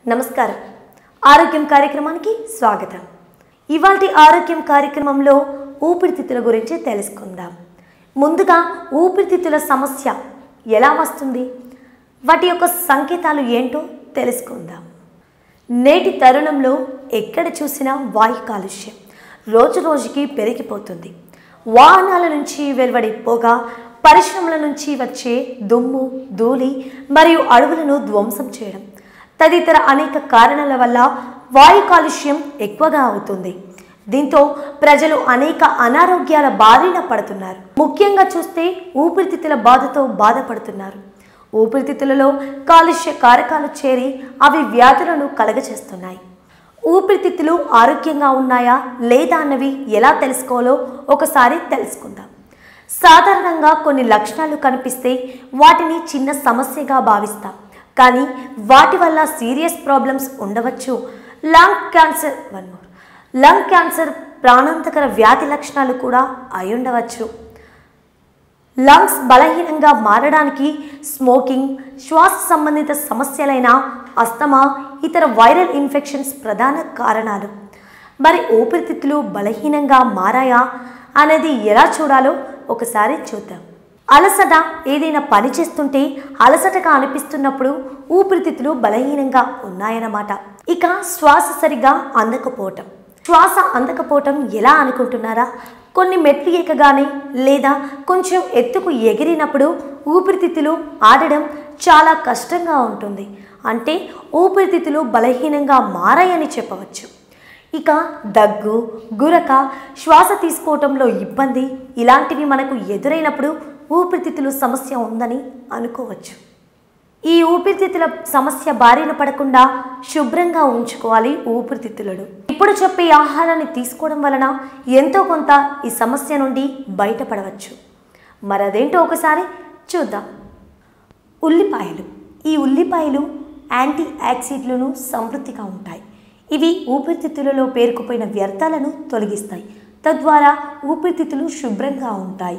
నమస్కారం ఆరోగ్యం కార్యక్రమానికి స్వాగతం ఇవాటి ఆరోగ్యం కార్యక్రమంలో ఊపిరితిత్తుల గురించి తెలుసుకుందాం ముందుగా ఊపిరితిత్తుల సమస్య ఎలా వస్తుంది వాటి యొక్క సంకేతాలు ఏంటో తెలుసుకుందాం నేటి తరుణంలో ఎక్కడ చూసినా వాయు కాలుష్యం రోజు రోజుకి పెరిగిపోతుంది వాహనాల నుంచి వెలువడే పొగ పరిశ్రమల నుంచి వచ్చే దుమ్ము ధూళి మరియు అడవులను ధ్వంసం చేయడం తదితర అనేక కారణాల వల్ల వాయు కాలుష్యం ఎక్కువగా అవుతుంది దీంతో ప్రజలు అనేక అనారోగ్యాల బారిన పడుతున్నారు ముఖ్యంగా చూస్తే ఊపిరితిత్తుల బాధతో బాధపడుతున్నారు ఊపిరితిత్తులలో కాలుష్య కారకాలు చేరి అవి వ్యాధులను కలగచేస్తున్నాయి ఊపిరితిత్తులు ఆరోగ్యంగా ఉన్నాయా లేదా అన్నవి ఎలా తెలుసుకోవాలో ఒకసారి తెలుసుకుందాం సాధారణంగా కొన్ని లక్షణాలు కనిపిస్తే వాటిని చిన్న సమస్యగా భావిస్తాం కానీ వాటి వల్ల సీరియస్ ప్రాబ్లమ్స్ ఉండవచ్చు lung cancer one more lung cancer ప్రాణాంతకర వ్యాధి లక్షణాలు కూడా అయి ఉండవచ్చు లంగ్స్ బలహీనంగా మారడానికి స్మోకింగ్ శ్వాస సంబంధిత సమస్యలైన అస్తమా ఇతర వైరల్ ఇన్ఫెక్షన్స్ ప్రధాన కారణాలు మరి ఊపిరితిత్తులు బలహీనంగా మారాయా అనేది ఎలా చూడాలో ఒకసారి చూద్దాం అలసట ఏదైనా పని చేస్తుంటే అలసటగా అనిపిస్తున్నప్పుడు ఊపిరితిత్తులు బలహీనంగా ఉన్నాయన్నమాట ఇక శ్వాస సరిగా అందకపోవటం శ్వాస అందకపోవటం ఎలా అనుకుంటున్నారా కొన్ని మెట్లు ఎక్కగానే లేదా కొంచెం ఎత్తుకు ఎగిరినప్పుడు ఊపిరితిత్తులు ఆడడం చాలా కష్టంగా ఉంటుంది అంటే ఊపిరితిత్తులు బలహీనంగా మారాయని చెప్పవచ్చు ఇక దగ్గు గురక శ్వాస తీసుకోవటంలో ఇబ్బంది ఇలాంటివి మనకు ఎదురైనప్పుడు ఊపిరితిత్తులు సమస్య ఉందని అనుకోవచ్చు ఈ ఊపిరితిత్తుల సమస్య బారిన పడకుండా శుభ్రంగా ఉంచుకోవాలి ఊపిరితిత్తులను ఇప్పుడు చెప్పే ఆహారాన్ని తీసుకోవడం వలన ఎంతో కొంత ఈ సమస్య నుండి బయటపడవచ్చు మరి అదేంటో ఒకసారి చూద్దాం ఉల్లిపాయలు ఈ ఉల్లిపాయలు యాంటీ యాక్సిడ్లను సమృద్ధిగా ఉంటాయి ఇవి ఊపిరితిత్తులలో పేరుకుపోయిన వ్యర్థాలను తొలగిస్తాయి తద్వారా ఊపిరితిత్తులు శుభ్రంగా ఉంటాయి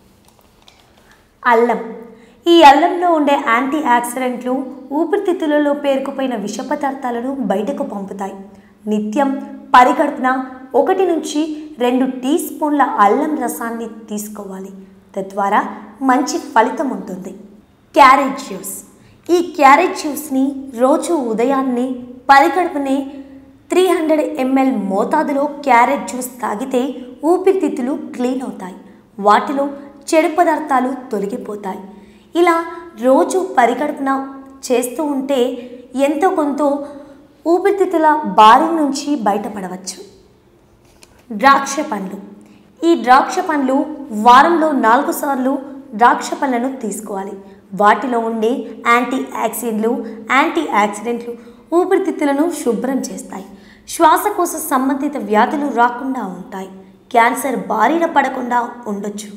అల్లం ఈ అల్లంలో ఉండే యాంటీ ఆక్సిడెంట్లు ఊపిరితిత్తులలో పేరుకుపోయిన విష పదార్థాలను బయటకు పంపుతాయి నిత్యం పరిగడుపున ఒకటి నుంచి రెండు టీ స్పూన్ల అల్లం రసాన్ని తీసుకోవాలి తద్వారా మంచి ఫలితం ఉంటుంది క్యారెట్ జ్యూస్ ఈ క్యారెట్ జ్యూస్ని రోజు ఉదయాన్నే పరిగడుపునే త్రీ హండ్రెడ్ ఎంఎల్ మోతాదులో క్యారెట్ జ్యూస్ తాగితే ఊపిరితిత్తులు క్లీన్ అవుతాయి వాటిలో చెడు పదార్థాలు తొలగిపోతాయి ఇలా రోజు పరిగడుపున చేస్తూ ఉంటే ఎంతో కొంత ఊపిరితిత్తుల బారి నుంచి బయటపడవచ్చు ద్రాక్ష పండ్లు ఈ ద్రాక్ష పండ్లు వారంలో నాలుగు సార్లు ద్రాక్ష పండ్లను తీసుకోవాలి వాటిలో ఉండే యాంటీ యాక్సిడెంట్లు యాంటీ యాక్సిడెంట్లు ఊపిరితిత్తులను శుభ్రం చేస్తాయి శ్వాసకోశ సంబంధిత వ్యాధులు రాకుండా ఉంటాయి క్యాన్సర్ బారిన పడకుండా ఉండొచ్చు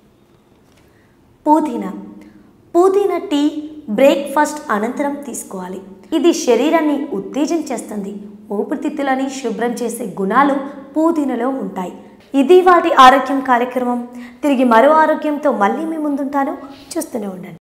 పుదీనా పుదీనా టీ బ్రేక్ఫాస్ట్ అనంతరం తీసుకోవాలి ఇది శరీరాన్ని ఉత్తేజం చేస్తుంది ఊపిరితిత్తులని శుభ్రం చేసే గుణాలు పుదీనలో ఉంటాయి ఇది వాటి ఆరోగ్యం కార్యక్రమం తిరిగి మరో ఆరోగ్యంతో మళ్ళీ మీ ముందుంటాను చూస్తూనే ఉండండి